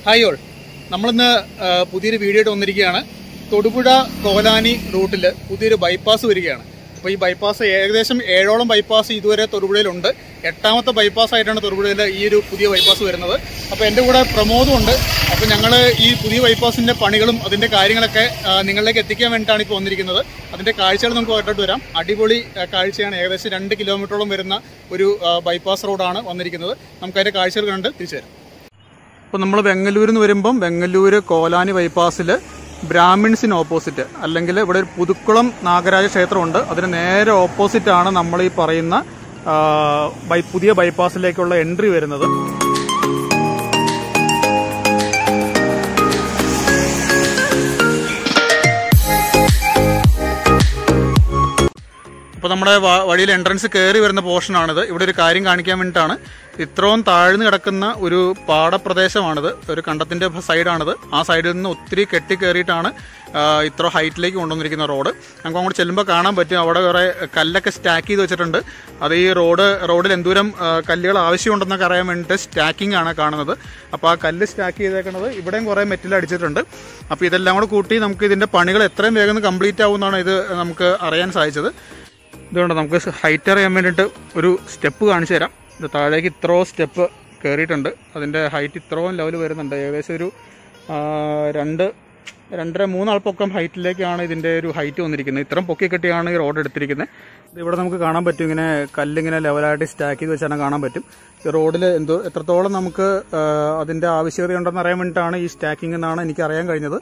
hi all നമ്മളിന്ന് ആ, പുതിയൊരു വീഡിയോ ആയിട്ട് വന്നിരിക്കുകയാണ് തൊടുപുഴ കോലാനി റൂട്ടിൽ പുതിയൊരു ബൈപ്പാസ് വരികയാണ് അപ്പോൾ ഈ ബൈപ്പാസ് ഏകദേശം ഏഴോളം ബൈപ്പാസ് ഇതുവരെ തൊടുപുഴയിലുണ്ട് എട്ടാമത്തെ ബൈപ്പാസ് ആയിട്ടാണ് തൊടുപുഴയിൽ ഈ ഒരു പുതിയ ബൈപ്പാസ് വരുന്നത് അപ്പോൾ എൻ്റെ കൂടെ പ്രമോദും ഉണ്ട് അപ്പോൾ ഞങ്ങൾ ഈ പുതിയ ബൈപ്പാസിൻ്റെ പണികളും അതിൻ്റെ കാര്യങ്ങളൊക്കെ ആ, നിങ്ങളിലേക്ക് എത്തിക്കാൻ വേണ്ടിയിട്ടാണ് ഇപ്പോൾ വന്നിരിക്കുന്നത് അതിൻ്റെ കാഴ്ചകൾ നമുക്ക് കണ്ടിട്ട് വരാം അടിപൊളി ആ, കാഴ്ചയാണ് ഏകദേശം രണ്ട് കിലോമീറ്ററോളം വരുന്ന ഒരു ആ, ബൈപ്പാസ് റോഡാണ് വന്നിരിക്കുന്നത് നമുക്ക് അതിൻ്റെ കാഴ്ചകൾ കണ്ട് തിരിച്ചു വരാം ഇപ്പോൾ നമ്മൾ വെങ്ങല്ലൂരിൽ നിന്ന് വരുമ്പം വെങ്ങല്ലൂര് കോലാനി ബൈപ്പാസിൽ ബ്രാഹ്മിൺസിന് ഓപ്പോസിറ്റ് അല്ലെങ്കിൽ ഇവിടെ ഒരു പുതുക്കുളം നാഗരാജ ക്ഷേത്രമുണ്ട് അതിന് നേരെ ഓപ്പോസിറ്റ് ആണ് നമ്മൾ ഈ പറയുന്ന ആ, ബൈ- പുതിയ ബൈപ്പാസിലേക്കുള്ള എൻട്രി വരുന്നത് അപ്പോൾ നമ്മുടെ വ- വഴിയിൽ എൻട്രൻസ് കയറി വരുന്ന പോർഷനാണിത് ഇവിടെ ഒരു കാര്യം കാണിക്കാൻ വേണ്ടിയിട്ടാണ് ഇത്രയും താഴ്ന്നു കിടക്കുന്ന ഒരു പാടപ്രദേശമാണിത് ഒരു കണ്ടത്തിന്റെ സൈഡാണിത് ആ സൈഡിൽ നിന്ന് ഒത്തിരി കെട്ടി കയറിയിട്ടാണ് ആ, ഇത്ര ഹൈറ്റിലേക്ക് കൊണ്ടുവന്നിരിക്കുന്ന റോഡ് നമുക്ക് അങ്ങോട്ട് ചെല്ലുമ്പോൾ കാണാൻ പറ്റും അവിടെ കുറേ കല്ലൊക്കെ സ്റ്റാക്ക് ചെയ്ത് വെച്ചിട്ടുണ്ട് അത് ഈ റോഡ് റോഡിൽ എന്തോരം ആ, കല്ലുകൾ ആവശ്യമുണ്ടെന്നൊക്കെ അറിയാൻ വേണ്ടിയിട്ട് സ്റ്റാക്കിംഗ് ആണ് കാണുന്നത് അപ്പോൾ ആ കല്ല് സ്റ്റാക്ക് ചെയ്തേക്കുന്നത് ഇവിടെയും കുറേ മെറ്റൽ അടിച്ചിട്ടുണ്ട് അപ്പോൾ ഇതെല്ലാം കൂടെ കൂട്ടി നമുക്ക് ഇതിന്റെ പണികൾ എത്രയും വേഗം കംപ്ലീറ്റ് ആവുമെന്നാണ് ഇത് നമുക്ക് അറിയാൻ സാധിച്ചത് ഇതുകൊണ്ട് നമുക്ക് ഹൈറ്റ് അറിയാൻ വേണ്ടിയിട്ട് ഒരു സ്റ്റെപ്പ് കാണിച്ചു തരാം ഇത് താഴേക്ക് ഇത്രയും സ്റ്റെപ്പ് കയറിയിട്ടുണ്ട് അതിൻ്റെ ഹൈറ്റ് ഇത്രയും ലെവൽ വരുന്നുണ്ട് ഏകദേശം ഒരു ആ, രണ്ട് രണ്ടര മൂന്നാൾ പൊക്കം ഹൈറ്റിലേക്കാണ് ഇതിൻ്റെ ഒരു ഹൈറ്റ് വന്നിരിക്കുന്നത് ഇത്രയും പൊക്കി കെട്ടിയാണ് ഈ റോഡ് എടുത്തിരിക്കുന്നത് ഇത് ഇവിടെ നമുക്ക് കാണാൻ പറ്റും ഇങ്ങനെ കല്ലിങ്ങനെ ലെവലായിട്ട് സ്റ്റാക്ക് ചെയ്ത് വെച്ചാൽ കാണാൻ പറ്റും ഈ റോഡിൽ എന്തോ എത്രത്തോളം നമുക്ക് ആ, അതിൻ്റെ ആവശ്യകതയുണ്ടെന്ന് അറിയാൻ വേണ്ടിയിട്ടാണ് ഈ സ്റ്റാക്കിംഗ് എന്നാണ് എനിക്ക് അറിയാൻ കഴിഞ്ഞത്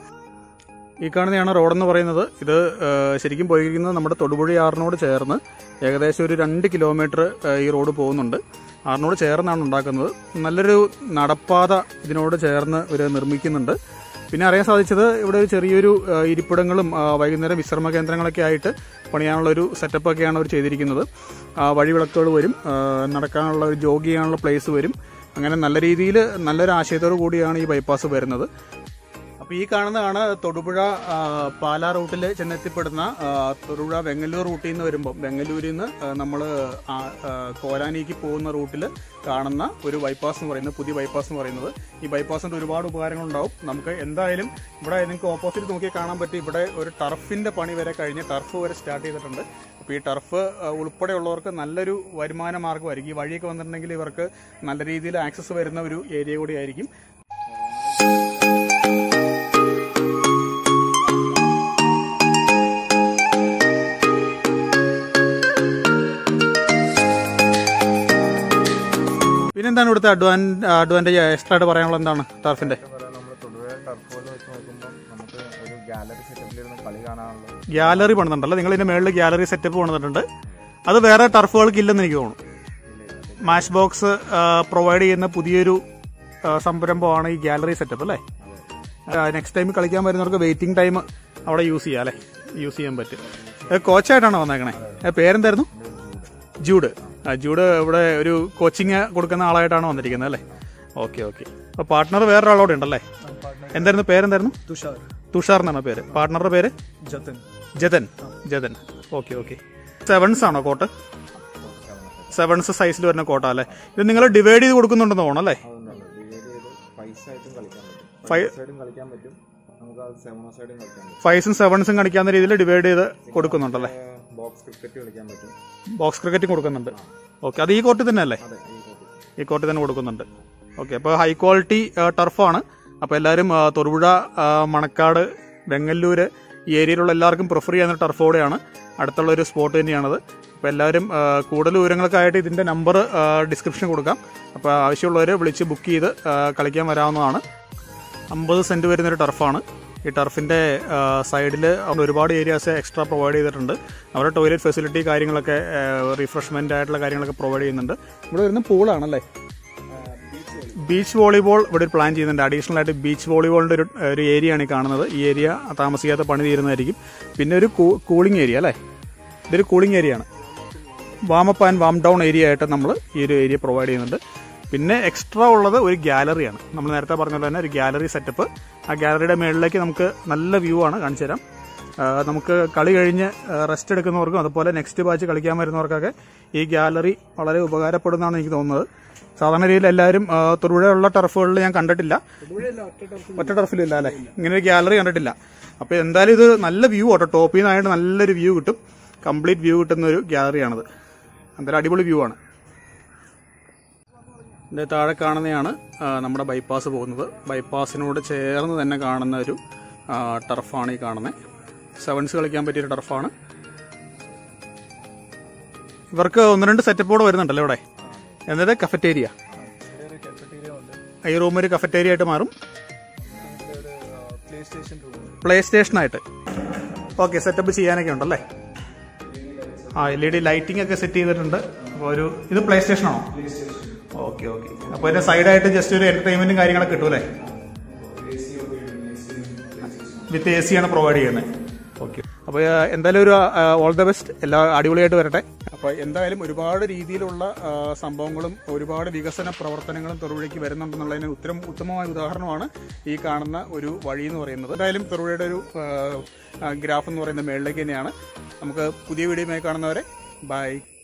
ഈ കാണുന്നതാണ് റോഡെന്ന് പറയുന്നത് ഇത് ആ, ശരിക്കും പോയിരിക്കുന്നത് നമ്മുടെ തൊടുപുഴ ആറിനോട് ചേർന്ന് ഏകദേശം ഒരു രണ്ട് കിലോമീറ്റർ ആ, ഈ റോഡ് പോകുന്നുണ്ട് ആറിനോട് ചേർന്നാണ് ഉണ്ടാക്കുന്നത് നല്ലൊരു നടപ്പാത ഇതിനോട് ചേർന്ന് ഒരു നിർമ്മിക്കുന്നുണ്ട് പിന്നെ അറിയാൻ സാധിച്ചത് ഇവിടെ ഒരു ചെറിയൊരു ആ, ഇരിപ്പിടങ്ങളും ആ, വൈകുന്നേരം വിശ്രമ കേന്ദ്രങ്ങളൊക്കെ ആയിട്ട് പണിയാനുള്ള ഒരു സെറ്റപ്പൊക്കെയാണ് അവർ ചെയ്തിരിക്കുന്നത് ആ, വഴിവിളക്കുകൾ വരും ആ, നടക്കാനുള്ള ഒരു ജോഗ് ചെയ്യാനുള്ള പ്ലേസ് വരും അങ്ങനെ നല്ല രീതിയിൽ നല്ലൊരു ആശയത്തോടു കൂടിയാണ് ഈ ബൈപ്പാസ് വരുന്നത് അപ്പൊ ഈ കാണുന്നതാണ് തൊടുപുഴ ആ, പാലാ റൂട്ടിൽ ചെന്നെത്തിപ്പെടുന്ന ആ, തൊടുപുഴ വെങ്ങല്ലൂർ റൂട്ടിൽ നിന്ന് വരുമ്പോൾ വെങ്ങല്ലൂരിൽ നിന്ന് നമ്മൾ കോലാനിക്ക് പോകുന്ന റൂട്ടിൽ കാണുന്ന ഒരു ബൈപ്പാസ് എന്ന് പറയുന്നത് പുതിയ ബൈപ്പാസ് എന്ന് പറയുന്നത് ഈ ബൈപ്പാസിന്റെ ഒരുപാട് ഉപകാരങ്ങളുണ്ടാവും നമുക്ക് എന്തായാലും ഇവിടെ നിങ്ങൾക്ക് ഓപ്പോസിറ്റ് നോക്കി കാണാൻ പറ്റും ഇവിടെ ഒരു ടർഫിന്റെ പണി വരെ കഴിഞ്ഞ് ടർഫ് വരെ സ്റ്റാർട്ട് ചെയ്തിട്ടുണ്ട് അപ്പോൾ ഈ ടർഫ് ആ, ഉൾപ്പെടെയുള്ളവർക്ക് നല്ലൊരു വരുമാന മാർഗ്ഗമായിരിക്കും ഈ വഴിയൊക്കെ വന്നിട്ടുണ്ടെങ്കിൽ ഇവർക്ക് നല്ല രീതിയിൽ ആക്സസ് വരുന്ന ഒരു ഏരിയ കൂടിയായിരിക്കും പിന്നെന്താണ് ഇവിടുത്തെ അഡ്വാൻ അഡ്വാൻറ്റേജ് എക്സ്ട്രാ ആയിട്ട് പറയാനുള്ള എന്താണ് ടർഫിന്റെ നമ്മൾ തൊടുപുഴ ടർഫുകൾ വെച്ച് നോക്കുമ്പോൾ നമുക്ക് ഒരു ഗാലറി സെറ്റപ്പിലിരുന്ന് കളി കാണാനുള്ള ഗ്യാലറി പണിതുണ്ടല്ലോ നിങ്ങൾ ഇതിന്റെ മേളിൽ ഗ്യാലറി സെറ്റപ്പ് പണിതിട്ടുണ്ട് അത് വേറെ ടർഫുകൾക്ക് ഇല്ലെന്ന് എനിക്ക് തോന്നുന്നു മാച്ച് ബോക്സ് പ്രൊവൈഡ് ചെയ്യുന്ന പുതിയൊരു ആ, സംരംഭമാണ് ഈ ഗ്യാലറി സെറ്റപ്പ് അല്ലേ നെക്സ്റ്റ് ടൈം കളിക്കാൻ വരുന്നവർക്ക് വെയിറ്റിംഗ് ടൈം അവിടെ യൂസ് ചെയ്യാം അല്ലേ യൂസ് ചെയ്യാൻ പറ്റും ഏ, കോച്ചായിട്ടാണോ വന്നേക്കണേ ഏ, പേരെന്തായിരുന്നു ജൂഡ് ആ ജൂഡ് ഇവിടെ ഒരു കോച്ചിങ് കൊടുക്കുന്ന ആളായിട്ടാണ് വന്നിരിക്കുന്നത് അല്ലേ ഓക്കെ ഓക്കെ അപ്പൊ പാർട്ട്ണർ വേറൊരാളോടെ ഉണ്ടല്ലേ എന്തായിരുന്നു പേരെന്തായിരുന്നു തുഷാർ തുഷാർ എന്നാണ് പേര് പാർട്ട്ണറുടെ പേര് Jathan Jathan Jathan okay okay sevens ആണോ കോട്ട് സെവൻസ് സൈസിൽ വരുന്ന കോട്ട അല്ലേ ഇത് നിങ്ങൾ ഡിവൈഡ് ചെയ്ത് കൊടുക്കുന്നുണ്ടെന്ന് തോന്നുന്നു അല്ലേ അതുകൊണ്ടാണ് ഡിവൈഡ് ചെയ്ത് പൈസ ആയിട്ടും കളിക്കാൻ പറ്റും ഫൈവ് സൈഡും കളിക്കാൻ പറ്റും നമുക്ക് അത് സെവനോ സൈഡും കളിക്കാൻ പറ്റും ഫൈവ്സും സെവൻസും കളിക്കാവുന്ന രീതിയിൽ ഡിവൈഡ് ചെയ്ത് കൊടുക്കുന്നുണ്ടല്ലേ ബോക്സ് ക്രിക്കറ്റ് കളിക്കാൻ പറ്റും ബോക്സ് ക്രിക്കറ്റും കൊടുക്കുന്നുണ്ട് ഓക്കെ അത് ഈ കോർട്ടിൽ തന്നെ അല്ലേ അതെ ഈ കോപ്പി ഈ കോർട്ടിൽ തന്നെ കൊടുക്കുന്നുണ്ട് ഓക്കെ അപ്പോൾ ഹൈ ക്വാളിറ്റി ടർഫാണ് അപ്പോൾ എല്ലാവരും ആ, തൊടുപുഴ ആ, മണക്കാട് വെങ്ങല്ലൂര് ഈ ഏരിയയിലുള്ള എല്ലാവർക്കും പ്രിഫർ ചെയ്യുന്ന ടർഫ് കൂടെയാണ് അടുത്തുള്ള ഒരു സ്പോട്ട് തന്നെയാണത് അപ്പോൾ എല്ലാവരും ആ, കൂടുതൽ വിവരങ്ങൾക്കായിട്ട് ഇതിൻ്റെ നമ്പർ ഡിസ്ക്രിപ്ഷൻ കൊടുക്കാം അപ്പോൾ ആവശ്യമുള്ളവർ വിളിച്ച് ബുക്ക് ചെയ്ത് ആ, കളിക്കാൻ വരാവുന്നതാണ് അമ്പത് സെൻറ്റ് വരുന്നൊരു ടർഫാണ് ഈ ടർഫിൻ്റെ സൈഡിൽ ഒരുപാട് ഏരിയാസ് എക്സ്ട്രാ പ്രൊവൈഡ് ചെയ്തിട്ടുണ്ട് അവരുടെ ടോയ്ലറ്റ് ഫെസിലിറ്റി കാര്യങ്ങളൊക്കെ റിഫ്രഷ്മെൻ്റ് ആയിട്ടുള്ള കാര്യങ്ങളൊക്കെ പ്രൊവൈഡ് ചെയ്യുന്നുണ്ട് ഇവിടെ വരുന്ന പൂളാണല്ലേ ബീച്ച് വോളിബോൾ ഇവിടെ ഒരു പ്ലാൻ ചെയ്യുന്നുണ്ട് അഡീഷണൽ ആയിട്ട് ബീച്ച് വോളിബോളിന്റെ ഒരു ഒരു ഏരിയ ആണ് ഈ കാണുന്നത് ഈ ഏരിയ താമസിക്കാതെ പണി തീരുന്നതായിരിക്കും പിന്നെ ഒരു കൂളിംഗ് ഏരിയ അല്ലേ ഇതൊരു കൂളിംഗ് ഏരിയ ആണ് warm up and warm down area ആയിട്ട് നമ്മൾ ഈ ഒരു ഏരിയ പ്രൊവൈഡ് ചെയ്യുന്നുണ്ട് പിന്നെ എക്സ്ട്രാ ഉള്ളത് ഒരു ഗാലറിയാണ് നമ്മൾ നേരത്തെ പറഞ്ഞ പോലെ തന്നെ ഒരു ഗാലറി സെറ്റപ്പ് ആ ഗാലറിയുടെ മുകളിലേക്ക് നമുക്ക് നല്ല വ്യൂ ആണ് കാണിച്ചു തരാം ആ, നമുക്ക് കളി കഴിഞ്ഞ് റെസ്റ്റ് എടുക്കുന്നവർക്കും അതുപോലെ നെക്സ്റ്റ് ബാച്ച് കളിക്കാൻ വരുന്നവർക്കൊക്കെ ഈ ഗാലറി വളരെ ഉപകാരപ്പെടുന്നതാണ് എനിക്ക് തോന്നുന്നത് സാധാരണ രീതിയിൽ എല്ലാവരും ആ, തൊടുപുഴയുള്ള ടർഫുകളിൽ ഞാൻ കണ്ടിട്ടില്ല ഒറ്റ ടർഫിലും ഇല്ല അല്ലേ ഇങ്ങനെ ഒരു ഗാലറി കണ്ടിട്ടില്ല അപ്പോൾ എന്തായാലും ഇത് നല്ല വ്യൂ ആട്ടോ ടോപ്പിൽ നിന്നായിട്ട് നല്ലൊരു വ്യൂ കിട്ടും കംപ്ലീറ്റ് വ്യൂ കിട്ടുന്ന ഒരു ഗാലറിയാണിത് എന്തായാലും അടിപൊളി വ്യൂ ആണ് ഇതിന്റെ താഴെ കാണുന്നതാണ് ആ, നമ്മുടെ ബൈപ്പാസ് പോകുന്നത് ബൈപ്പാസിനോട് ചേർന്ന് തന്നെ കാണുന്ന ഒരു ആ, ടർഫാണ് ഈ കാണുന്നത് സെവൻസ് കളിക്കാൻ പറ്റിയൊരു ടർഫാണ് ഇവർക്ക് ഒന്ന് രണ്ട് സെറ്റപ്പോടെ വരുന്നുണ്ടല്ലോ ഇവിടെ എന്നത് കഫറ്റേരിയ ഒരു കഫറ്റീരിയ ഉണ്ട് ഈ റൂം ഒരു കഫറ്റേരിയ ആയിട്ട് മാറും ഒരു പ്ലേ സ്റ്റേഷൻ റൂം പ്ലേ സ്റ്റേഷനായിട്ട് ഓക്കെ സെറ്റപ്പ് ചെയ്യാനൊക്കെ ഉണ്ടല്ലേ ആ എൽ ഇ ഡി ലൈറ്റിംഗ് ഒക്കെ സെറ്റ് ചെയ്തിട്ടുണ്ട് അപ്പോൾ ഒരു ഇത് പ്ലേ സ്റ്റേഷനാണോ ഓക്കെ ഓക്കെ അപ്പോൾ ഇതിന്റെ സൈഡായിട്ട് ജസ്റ്റ് ഒരു എന്റർടൈൻമെന്റും കാര്യങ്ങളൊക്കെ കിട്ടൂലേ വിത്ത് എ സി ആണ് പ്രൊവൈഡ് ചെയ്യുന്നത് ഓക്കെ അപ്പോൾ എന്തായാലും ഒരു ഓൾ ദ ബെസ്റ്റ് എല്ലാ അടിപൊളിയായിട്ട് വരട്ടെ അപ്പോൾ എന്തായാലും ഒരുപാട് രീതിയിലുള്ള ആ, സംഭവങ്ങളും ഒരുപാട് വികസന പ്രവർത്തനങ്ങളും തൊടുപുഴയ്ക്ക് വരുന്നുണ്ടെന്നുള്ളതിന് ഉത്തരം ഉത്തമമായ ഉദാഹരണമാണ് ഈ കാണുന്ന ഒരു വഴി എന്ന് പറയുന്നത് എന്തായാലും തൊടുപുഴയുടെ ഒരു ഗ്രാഫ് എന്ന് പറയുന്നത് മേളിലേക്ക് തന്നെയാണ് നമുക്ക് പുതിയ വീഡിയോയുമായി കാണുന്നവരെ ബൈ